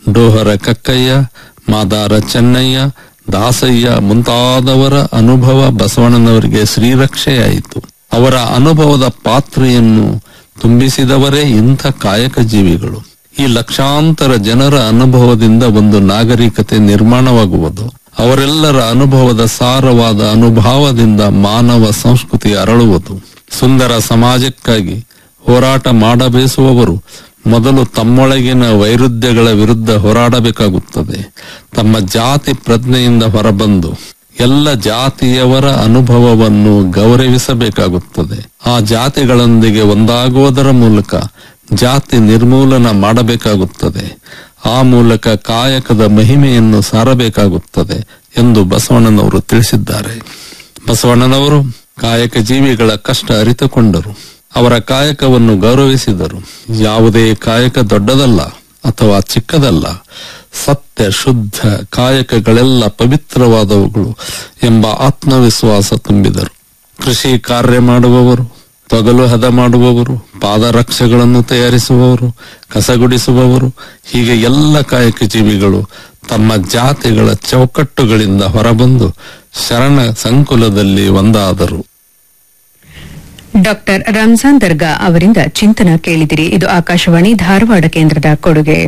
ಡೋಹರ ಕಕ್ಕಯ್ಯ ಮಾದಾರ ಚೆನ್ನಯ್ಯ ದಾಸಯ್ಯ ಮುಂತಾದವರ ಅನುಭವ ಬಸವಣ್ಣನವರಿಗೆ ಶ್ರೀರಕ್ಷೆಯಾಯಿತು ಅವರ ಅನುಭವದ ಪಾತ್ರೆಯನ್ನು ತುಂಬಿಸಿದವರೇ ಇಂಥ ಕಾಯಕ ಜೀವಿಗಳು ಈ ಲಕ್ಷಾಂತರ ಜನರ ಅನುಭವದಿಂದ ಒಂದು ನಾಗರಿಕತೆ ನಿರ್ಮಾಣವಾಗುವುದು ಅವರೆಲ್ಲರ ಅನುಭವದ ಸಾರವಾದ ಅನುಭವದಿಂದ ಮಾನವ ಸಂಸ್ಕೃತಿ ಅರಳುವುದು ಸುಂದರ ಸಮಾಜಕ್ಕಾಗಿ ಹೋರಾಟ ಮಾಡಬೇಸುವವರು ಮೊದಲು ತಮ್ಮೊಳಗಿನ ವೈರುಧ್ಯಗಳ ವಿರುದ್ಧ ಹೋರಾಡಬೇಕಾಗುತ್ತದೆ ತಮ್ಮ ಜಾತಿ ಪ್ರಜ್ಞೆಯಿಂದ ಹೊರಬಂದು ಎಲ್ಲ ಜಾತಿಯವರ ಅನುಭವವನ್ನು ಗೌರವಿಸಬೇಕಾಗುತ್ತದೆ ಆ ಜಾತಿಗಳೊಂದಿಗೆ ಒಂದಾಗುವುದರ ಮೂಲಕ ಜಾತಿ ನಿರ್ಮೂಲನ ಮಾಡಬೇಕಾಗುತ್ತದೆ ಆ ಮೂಲಕ ಕಾಯಕದ ಮಹಿಮೆಯನ್ನು ಸಾರಬೇಕಾಗುತ್ತದೆ ಎಂದು ಬಸವಣ್ಣನವರು ತಿಳಿಸಿದ್ದಾರೆ ಬಸವಣ್ಣನವರು ಕಾಯಕ ಜೀವಿಗಳ ಕಷ್ಟ ಅರಿತುಕೊಂಡರು ಅವರ ಕಾಯಕವನ್ನು ಗೌರವಿಸಿದರು ಯಾವುದೇ ಕಾಯಕ ದೊಡ್ಡದಲ್ಲ ಅಥವಾ ಚಿಕ್ಕದಲ್ಲ ಸತ್ಯ ಶುದ್ಧ ಕಾಯಕಗಳೆಲ್ಲ ಪವಿತ್ರವಾದವುಗಳು ಎಂಬ ಆತ್ಮವಿಶ್ವಾಸ ತುಂಬಿದರು ಕೃಷಿ ಕಾರ್ಯ ಮಾಡುವವರು ತೊಗಲು ಹದ ಮಾಡುವವರು ಪಾದರಕ್ಷೆಗಳನ್ನು ತಯಾರಿಸುವವರು ಕಸಗುಡಿಸುವವರು ಹೀಗೆ ಎಲ್ಲ ಕಾಯಕ ಜೀವಿಗಳು ತಮ್ಮ ಜಾತಿಗಳ ಚೌಕಟ್ಟುಗಳಿಂದ ಹೊರಬಂದು ಶರಣ ಸಂಕುಲದಲ್ಲಿ ಒಂದಾದರು ಡಾಕ್ಟರ್ ರಂಜಾನ್ ದರ್ಗಾ ಅವರಿಂದ ಚಿಂತನ ಕೇಳಿದಿರಿ ಇದು ಆಕಾಶವಾಣಿ ಧಾರವಾಡ ಕೇಂದ್ರದ ಕೊಡುಗೆ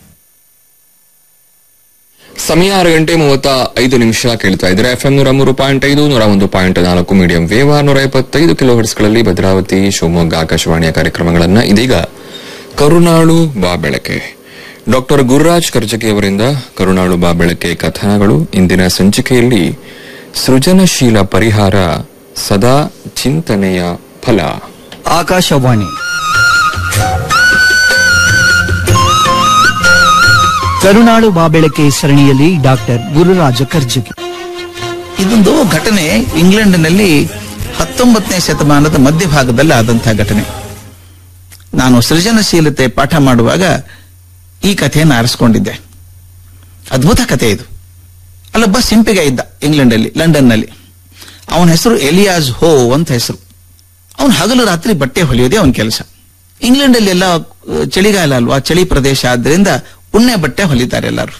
ಸಮಯ ಆರು ಗಂಟೆ ಮೂವತ್ತ ಐದು ನಿಮಿಷ ಕೇಳ್ತಾ ಇದ್ರೆ ಎಫ್ ಎಂ ನೂರ ಮೂರು ಪಾಯಿಂಟ್ ಐದು ನೂರ ಒಂದು ಪಾಯಿಂಟ್ ನಾಲ್ಕು ಮೀಡಿಯಂ ವೇವ್ ನೂರ ಇಪ್ಪತ್ತೈದು ಕಿಲೋ ಗಳಲ್ಲಿ ಭದ್ರಾವತಿ ಶಿವಮೊಗ್ಗ ಆಕಾಶವಾಣಿಯ ಕಾರ್ಯಕ್ರಮಗಳನ್ನ ಇದೀಗ ಕರುನಾಳು ಬಾ ಬೆಳಕೆ ಡಾಕ್ಟರ್ ಗುರುರಾಜ್ ಕರ್ಜಗಿ ಅವರಿಂದ ಕರುನಾಳು ಬಾ ಬೆಳಕೆ ಕಥನಗಳು ಇಂದಿನ ಸಂಚಿಕೆಯಲ್ಲಿ ಸೃಜನಶೀಲ ಪರಿಹಾರ ಸದಾ ಚಿಂತನೆಯ ಫಲ ಆಕಾಶವಾಣಿ ಕರುನಾಡು ಬಾಬೆಳಕೆ ಸರಣಿಯಲ್ಲಿ ಡಾಕ್ಟರ್ ಗುರುರಾಜ ಕರ್ಜಗಿ ಇದೊಂದು ಘಟನೆ ಇಂಗ್ಲೆಂಡ್ನಲ್ಲಿ ಹತ್ತೊಂಬತ್ತನೇ ಶತಮಾನದ ಮಧ್ಯಭಾಗದಲ್ಲಿ ಆದಂತಹ ಘಟನೆ ನಾನು ಸೃಜನಶೀಲತೆ ಪಾಠ ಮಾಡುವಾಗ ಈ ಕಥೆಯನ್ನು ಆರಿಸ್ಕೊಂಡಿದ್ದೆ ಅದ್ಭುತ ಕಥೆ ಇದು ಅಲ್ಲೊಬ್ಬ ಸಿಂಪಿಗ ಇದ್ದ ಇಂಗ್ಲೆಂಡಲ್ಲಿ ಲಂಡನ್ನಲ್ಲಿ ಅವನ ಹೆಸರು ಎಲಿಯಾಸ್ ಹೋ ಅಂತ ಹೆಸರು ಅವನು ಹಗಲು ರಾತ್ರಿ ಬಟ್ಟೆ ಹೊಲಿಯೋದೇ ಅವನ ಕೆಲಸ ಇಂಗ್ಲೆಂಡಲ್ಲಿ ಎಲ್ಲ ಅಹ್, ಚಳಿಗಾಲ ಅಲ್ವಾ ಚಳಿ ಪ್ರದೇಶ ಆದ್ರಿಂದ ಉಣ್ಣೆ ಬಟ್ಟೆ ಹೊಲಿತಾರೆ ಎಲ್ಲರೂ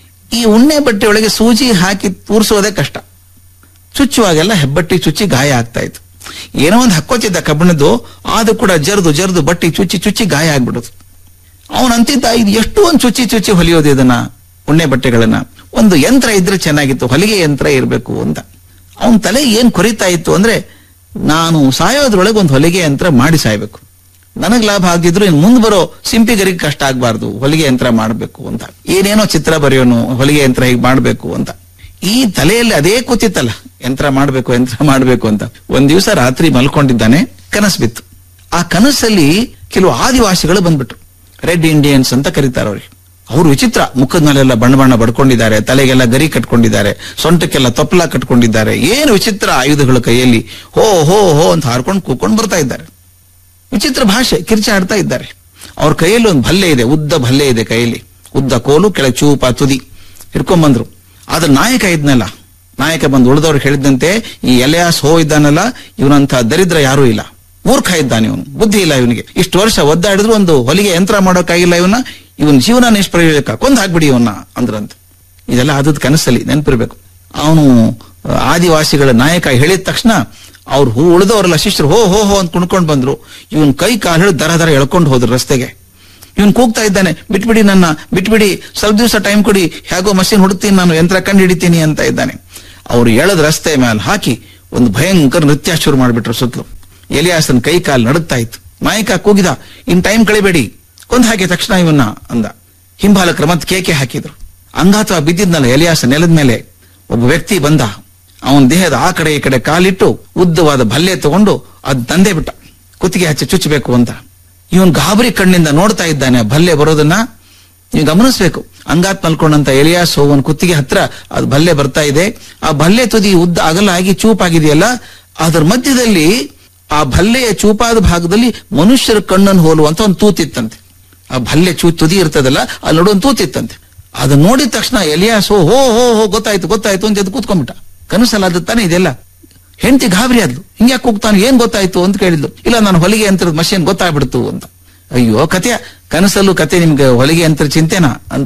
ಈ ಉಣ್ಣೆ ಬಟ್ಟೆ ಒಳಗೆ ಸೂಜಿ ಹಾಕಿ ತೂರಿಸೋದೇ ಕಷ್ಟ ಚುಚ್ಚುವಾಗೆಲ್ಲ ಹೆಬ್ಬಟ್ಟಿ ಚುಚ್ಚಿ ಗಾಯ ಆಗ್ತಾ ಇತ್ತು ಏನೋ ಒಂದು ಹಕ್ಕೋತಿದ್ದ ಕಬ್ಬಿಣದ್ದು ಆದ್ರೂ ಕೂಡ ಜರ್ದು ಜರ್ದು ಬಟ್ಟಿ ಚುಚ್ಚಿ ಚುಚ್ಚಿ ಗಾಯ ಆಗ್ಬಿಡುದು ಅವನು ಅಂತಿದ್ದ ಇದು ಎಷ್ಟು ಒಂದು ಚುಚ್ಚಿ ಚುಚ್ಚಿ ಹೊಲಿಯೋದು ಇದನ್ನ ಉಣ್ಣೆ ಬಟ್ಟೆಗಳನ್ನ ಒಂದು ಯಂತ್ರ ಇದ್ರೆ ಚೆನ್ನಾಗಿತ್ತು ಹೊಲಿಗೆ ಯಂತ್ರ ಇರಬೇಕು ಅಂತ ಅವನ ತಲೆ ಏನ್ ಕೊರಿತಾ ಇತ್ತು ಅಂದ್ರೆ ನಾನು ಸಾಯೋದ್ರೊಳಗೆ ಒಂದು ಹೊಲಿಗೆ ಯಂತ್ರ ಮಾಡಿ ಸಾಯ್ಬೇಕು ನನಗ್ ಲಾಭ ಆಗಿದ್ರು ಇನ್ನು ಮುಂದೆ ಬರೋ ಸಿಂಪಿಗರಿಗೆ ಕಷ್ಟ ಆಗ್ಬಾರ್ದು ಹೊಲಿಗೆ ಯಂತ್ರ ಮಾಡಬೇಕು ಅಂತ ಏನೇನೋ ಚಿತ್ರ ಬರೆಯೋನು ಹೊಲಿಗೆ ಯಂತ್ರ ಹೀಗೆ ಮಾಡಬೇಕು ಅಂತ ಈ ತಲೆಯಲ್ಲಿ ಅದೇ ಕೂತಿತ್ತಲ್ಲ ಯಂತ್ರ ಮಾಡಬೇಕು ಯಂತ್ರ ಮಾಡಬೇಕು ಅಂತ ಒಂದ್ ದಿವಸ ರಾತ್ರಿ ಮಲ್ಕೊಂಡಿದ್ದಾನೆ ಕನಸು ಬಿತ್ತು ಆ ಕನಸಲ್ಲಿ ಕೆಲವು ಆದಿವಾಸಿಗಳು ಬಂದ್ಬಿಟ್ರು ರೆಡ್ ಇಂಡಿಯನ್ಸ್ ಅಂತ ಕರೀತಾರೆ ಅವ್ರಿಗೆ ಅವರು ವಿಚಿತ್ರ ಮುಖದ ಮೇಲೆಲ್ಲ ಬಣ್ಣ ಬಣ್ಣ ಬಡ್ಕೊಂಡಿದ್ದಾರೆ ತಲೆಗೆಲ್ಲ ಗರಿ ಕಟ್ಕೊಂಡಿದ್ದಾರೆ ಸೊಂಟಕ್ಕೆಲ್ಲ ತೊಪ್ಪಲ ಕಟ್ಕೊಂಡಿದ್ದಾರೆ ಏನು ವಿಚಿತ್ರ ಆಯುಧಗಳು ಕೈಯಲ್ಲಿ ಹೋ ಹೋ ಹೋ ಅಂತ ಹಾರ್ಕೊಂಡು ಕೂಕೊಂಡು ಬರ್ತಾ ಇದ್ದಾರೆ ವಿಚಿತ್ರ ಭಾಷೆ ಕಿರ್ಚಾಡ್ತಾ ಇದ್ದಾರೆ ಅವ್ರ ಕೈಯಲ್ಲಿ ಒಂದು ಭಲ್ಲೆ ಇದೆ ಉದ್ದ ಭಲ್ಲೆ ಇದೆ ಕೈಯಲ್ಲಿ ಉದ್ದ ಕೋಲು ಕೆಳ ಚೂಪ ತುದಿ ಹಿಡ್ಕೊಂಡ್ಬಂದ್ರು ಆದ್ರೆ ನಾಯಕ ಇದ್ನಲ್ಲ ನಾಯಕ ಬಂದು ಉಳಿದವ್ರು ಹೇಳಿದಂತೆ ಈ ಎಲೆಯಾಸ್ ಹೋ ಇದ್ದಾನಲ್ಲ ಇವನಂತ ದರಿದ್ರ ಯಾರೂ ಇಲ್ಲ ಮೂರ್ಖ ಇದ್ದಾನೆ ಇವನು ಬುದ್ಧಿ ಇಲ್ಲ ಇವನಿಗೆ ಇಷ್ಟು ವರ್ಷ ಒದ್ದಾಡಿದ್ರು ಒಂದು ಹೊಲಿಗೆ ಯಂತ್ರ ಮಾಡೋಕ್ಕಾಗಿಲ್ಲ ಇವನ ಇವನ್ ಜೀವನ ನಿಷ್ಪ್ರಯೋಜಕ ಕೊಂದ್ ಹಾಕ್ಬಿಡಿ ಇವನ್ನ ಅಂದ್ರಂತ ಇದೆಲ್ಲ ಆದದ್ ಕನಸಲ್ಲಿ ನೆನಪಿರ್ಬೇಕು ಅವನು ಆದಿವಾಸಿಗಳ ನಾಯಕ ಹೇಳಿದ ತಕ್ಷಣ ಅವ್ರು ಹೂ ಉಳಿದವರೆಲ್ಲ ಶಿಷ್ಯರು ಹೋ ಹೋ ಹೋ ಅಂತ ಕುಣ್ಕೊಂಡ್ ಬಂದ್ರು ಇವನ್ ಕೈ ಕಾಲು ಹಿಡಿದು ದರ ದರ ಎಳ್ಕೊಂಡು ಹೋದ್ರು ರಸ್ತೆಗೆ ಇವನ್ ಕೂಗ್ತಾ ಇದ್ದಾನೆ ಬಿಟ್ಬಿಡಿ ನನ್ನ ಬಿಟ್ಬಿಡಿ ಸ್ವಲ್ಪ ದಿವಸ ಟೈಮ್ ಕೊಡಿ ಹೇಗೋ ಮಷಿನ್ ಹುಡುಕ್ತೀನಿ ನಾನು ಯಂತ್ರ ಕಂಡು ಹಿಡಿತೀನಿ ಅಂತ ಇದ್ದಾನೆ ಅವ್ರು ಎಳದ್ ರಸ್ತೆ ಮೇಲೆ ಹಾಕಿ ಒಂದು ಭಯಂಕರ ನೃತ್ಯ ಶುರು ಮಾಡ್ಬಿಟ್ರು ಸುತ್ತಲೂ ಎಲಿಯಾಸನ್ ಕೈ ಕಾಲು ನಡುಗ್ತಾ ಇತ್ತು ನಾಯಕ ಕೂಗಿದ ಇನ್ ಟೈಮ್ ಕಳಿಬೇಡಿ ಕೊಂದ್ ಹಾಕಿ ತಕ್ಷಣ ಇವನ್ನ ಅಂದ ಹಿಂಬಾಲಕರ ಮತ್ತೆ ಕೇಕೆ ಹಾಕಿದ್ರು ಅಂಗಾತ ಬಿದ್ದಿದ್ನಲ್ಲ ಎಲಿಯಾಸ ನೆಲದ ಮೇಲೆ ಒಬ್ಬ ವ್ಯಕ್ತಿ ಬಂದ ಅವನ ದೇಹದ ಆ ಕಡೆ ಈ ಕಡೆ ಕಾಲಿಟ್ಟು ಉದ್ದವಾದ ಭಲ್ಲೆ ತಗೊಂಡು ಅದ್ ತಂದೆ ಬಿಟ್ಟ ಕುತ್ತಿಗೆ ಹಚ್ಚಿ ಚುಚ್ಚಬೇಕು ಅಂತ ಇವನ್ ಗಾಬರಿ ಕಣ್ಣಿಂದ ನೋಡ್ತಾ ಇದ್ದಾನೆ ಆ ಭಲ್ಲೆ ಬರೋದನ್ನ ನೀವು ಗಮನಿಸ್ಬೇಕು ಅಂಗಾತ್ ಮಲ್ಕೊಂಡಂತ ಎಲಿಯಾಸ್ ಹೋವನ್ ಕುತ್ತಿಗೆ ಹತ್ರ ಅದು ಭಲ್ಲೆ ಬರ್ತಾ ಇದೆ ಆ ಭಲ್ಲೆ ತುದಿ ಉದ್ದ ಅಗಲ ಆಗಿ ಚೂಪಾಗಿದೆಯಲ್ಲ ಅದರ ಮಧ್ಯದಲ್ಲಿ ಆ ಭಲ್ಲೆಯ ಚೂಪಾದ ಭಾಗದಲ್ಲಿ ಮನುಷ್ಯರ ಕಣ್ಣನ್ನು ಹೋಲುವಂತ ಒಂದು ತೂತಿತ್ತಂತೆ ಆ ಭಲ್ಲೆ ಚೂ ತುದಿ ಇರ್ತದಲ್ಲ ಅಲ್ಲಿ ನೋಡೋ ಒಂದು ತೂತಿತ್ತಂತೆ ಅದನ್ನ ನೋಡಿದ ತಕ್ಷಣ ಎಲಿಯಾಸ್ ಹೋ ಹೋ ಹೋ ಹೋ ಗೊತ್ತಾಯ್ತು ಗೊತ್ತಾಯ್ತು ಅಂತ ಎದ್ದು ಕೂತ್ಕೊಂಡ್ಬಿಟ್ಟ ಕನಸಲ್ಲ ಅದು ತಾನೇ ಇದೆಲ್ಲ ಹೆಂಡತಿ ಗಾಬರಿ ಆದ್ಲು ಹಿಂಗ್ಯಾಕೆ ಹೋಗ್ತಾನೆ ಏನ್ ಗೊತ್ತಾಯ್ತು ಅಂತ ಕೇಳಿದ್ಲು ಇಲ್ಲ ನಾನು ಹೊಲಿಗೆ ಯಂತ್ರದ ಮಷೀನ್ ಗೊತ್ತಾಗ್ಬಿಡ್ತು ಅಂತ ಅಯ್ಯೋ ಕಥೆಯ ಕನಸಲ್ಲೂ ಕತೆ ನಿಮ್ಗೆ ಹೊಲಿಗೆ ಯಂತ್ರ ಚಿಂತೆನಾ ಅಂತ